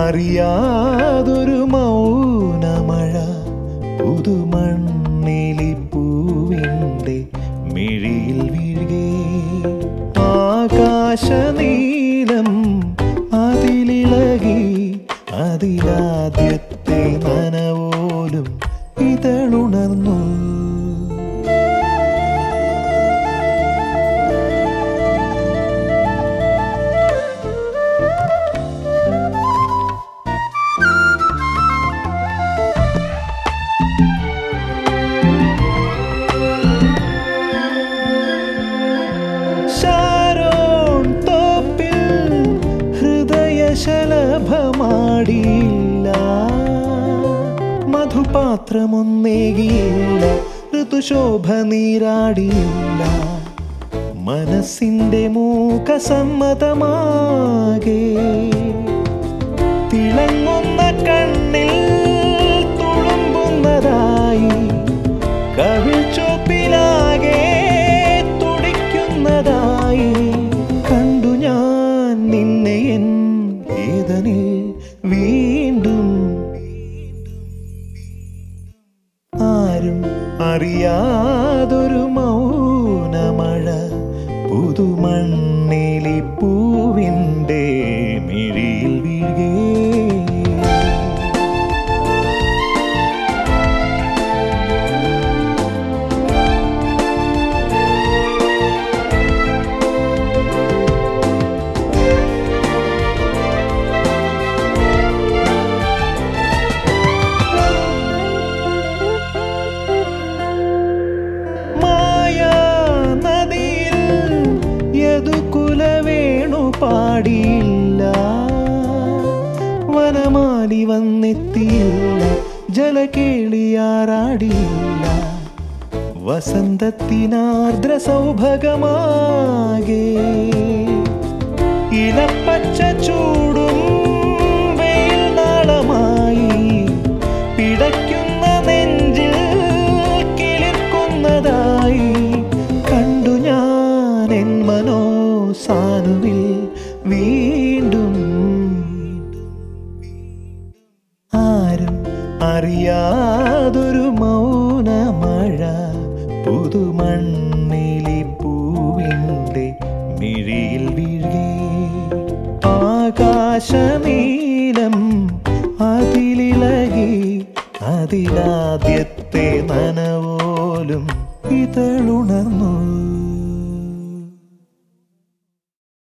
അറിയാതൊരു മൗനമഴ പുതുമണ്ണിലി പൂവിൻ്റെ മിഴിയിൽ വീഴുകേ ആകാശനീലം അതിലിളകി അതിലാദ്യത്തെ നനവോലും ഇതളുണർന്നു ഷാരോൺ തോപ്പിൽ ഹൃദയശലഭമാടിയില്ല മധുപാത്രമൊന്നേകിയില്ല ഋതുശോഭ നീരാടിയില്ല മനസ്സിന്റെ മൂകസമ്മതമാകെ തിളങ്ങുന്ന കണ്ണിൽ തുളുമ്പുന്നതായി കവിൾ ചോപ്പിലാകെ തുടിക്കുന്നതായി കണ്ടു ഞാൻ നിന്നെ എൻ ഏതനിൽ വീണ്ടും ആരും അറിയാതൊരു മൗനമഴ പുതുമണ്ണിലി പൂവിൻ്റെ മിഴിയിൽ വീഴുകേ മായാ നദിയിൽ യദുകുല വേണു പാടിയില്ല വനമാലി വന്നെത്തിയില്ല ജലകേളിയാറാടിയില്ല വസന്തത്തിനാർദ്ര സൗഭഗമാകെ ഇലപ്പച്ച ചൂടും വെയിൽ നാളമായി പിടയ്ക്കുന്ന നെഞ്ചിൽ കിളിർക്കുന്നതായി കണ്ടു ഞാൻ എൻ മനോസാനുവിൽ വീണ്ടും ആരും അറിയാതൊരു മൗനമഴ പുതുമണ്ണിലി പൂവിൻ്റെ മിഴിയിൽ വീഴുകേ ആകാശനീലം അതിലിളകി അതിലാദ്യത്തെ നനവോലും ഇതളുണർന്നു